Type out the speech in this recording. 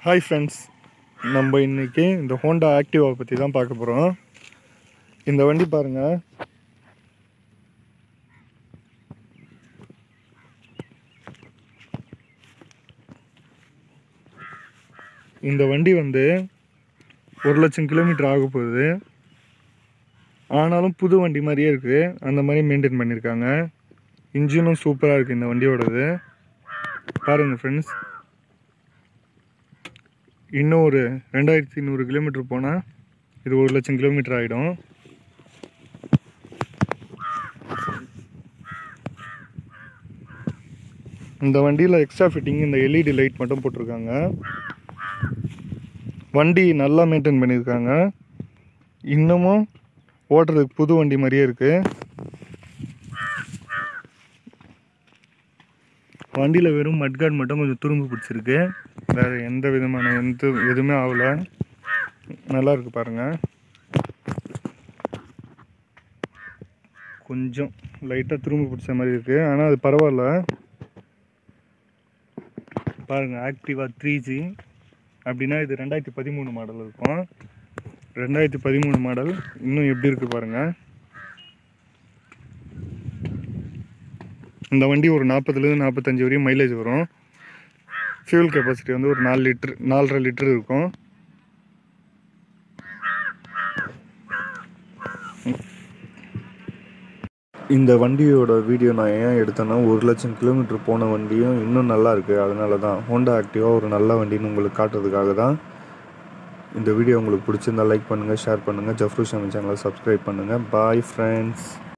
hi friends நம்ம இன்னைக்கு இந்த ஹோண்டா ஆக்டிவா பற்றி தான் பார்க்க போகிறோம் இந்த வண்டி பாருங்க இந்த வண்டி வந்து ஒரு லட்சம் கிலோமீட்டர் ஆக போகுது ஆனாலும் புது வண்டி மாதிரியே இருக்குது அந்த மாதிரி மெயின்டைன் பண்ணியிருக்காங்க இன்ஜினும் சூப்பராக இருக்குது இந்த வண்டியோடது பாருங்கள் ஃப்ரெண்ட்ஸ் இன்னும் ஒரு ரெண்டாயிரத்தி நூறு கிலோமீட்டர் போனால் இது ஒரு லட்சம் கிலோமீட்டர் ஆகிடும் இந்த வண்டியில் எக்ஸ்ட்ரா ஃபிட்டிங் இந்த எல்இடி லைட் மட்டும் போட்டிருக்காங்க வண்டி நல்லா மெயின்டைன் பண்ணியிருக்காங்க இன்னமும் ஓட்டுறதுக்கு புது வண்டி மாதிரியே இருக்குது வண்டியில் வெறும் மட்கார்டு மட்டும் கொஞ்சம் துரும்பு பிடிச்சிருக்கு வேறு எந்த விதமான எந்த எதுவுமே ஆகலை நல்லா இருக்கு பாருங்க கொஞ்சம் லைட்டாக துரும்பு பிடிச்ச மாதிரி இருக்குது ஆனால் அது பரவாயில்ல பாருங்க ஆக்டிவா த்ரீ ஜி அப்படின்னா இது ரெண்டாயிரத்தி பதிமூணு மாடல் இருக்கும் ரெண்டாயிரத்தி பதிமூணு மாடல் இன்னும் எப்படி இருக்குது பாருங்கள் இந்த வண்டி ஒரு நாற்பதுலேருந்து நாற்பத்தஞ்சு வரையும் மைலேஜ் வரும் ஃபியூல் கெப்பாசிட்டி வந்து ஒரு நாலு லிட்டர் நாலரை லிட்டர் இருக்கும் இந்த வண்டியோட வீடியோ நான் ஏன் எடுத்தேன்னா ஒரு லட்சம் கிலோமீட்டர் போன வண்டியும் இன்னும் நல்லா இருக்குது அதனால தான் ஹோண்டா ஆக்டிவா ஒரு நல்ல வண்டின்னு உங்களுக்கு காட்டுறதுக்காக தான் இந்த வீடியோ உங்களுக்கு பிடிச்சிருந்தா லைக் பண்ணுங்கள் ஷேர் பண்ணுங்கள் ஜஃப்ரு ஷாமி சேனலை சப்ஸ்கிரைப் பண்ணுங்கள் பாய் ஃப்ரெண்ட்ஸ்